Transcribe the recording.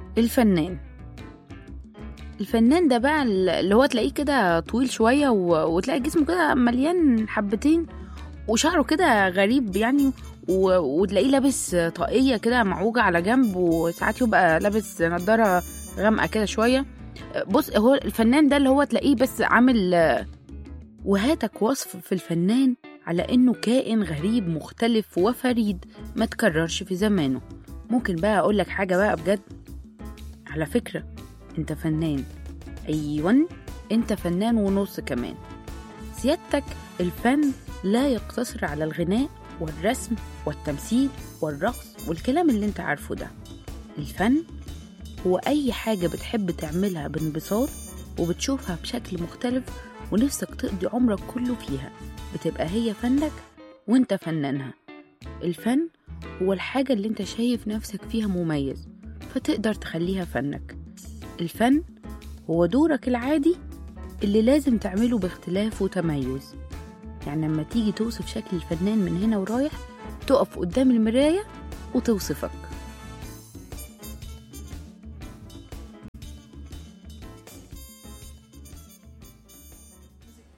الفنان الفنان ده بقى اللي هو تلاقيه كده طويل شوية و... وتلاقي جسمه كده مليان حبتين وشعره كده غريب يعني و... وتلاقيه لابس طاقية كده معوجة على جنب وساعات يبقى لابس نضارة غامقة كده شوية بص هو الفنان ده اللي هو تلاقيه بس عامل وهاتك وصف في الفنان على انه كائن غريب مختلف وفريد ما تكررش في زمانه ممكن بقى اقول لك حاجة بقى بجد على فكرة انت فنان ايوان انت فنان ونص كمان سيادتك الفن لا يقتصر على الغناء والرسم والتمثيل والرقص والكلام اللي انت عارفه ده الفن هو اي حاجة بتحب تعملها بانبساط وبتشوفها بشكل مختلف ونفسك تقضي عمرك كله فيها بتبقى هي فنك وانت فنانها الفن هو الحاجة اللي انت شايف نفسك فيها مميز فتقدر تخليها فنك الفن هو دورك العادي اللي لازم تعمله باختلاف وتميز يعني لما تيجي توصف شكل الفنان من هنا ورايح تقف قدام المراية وتوصفك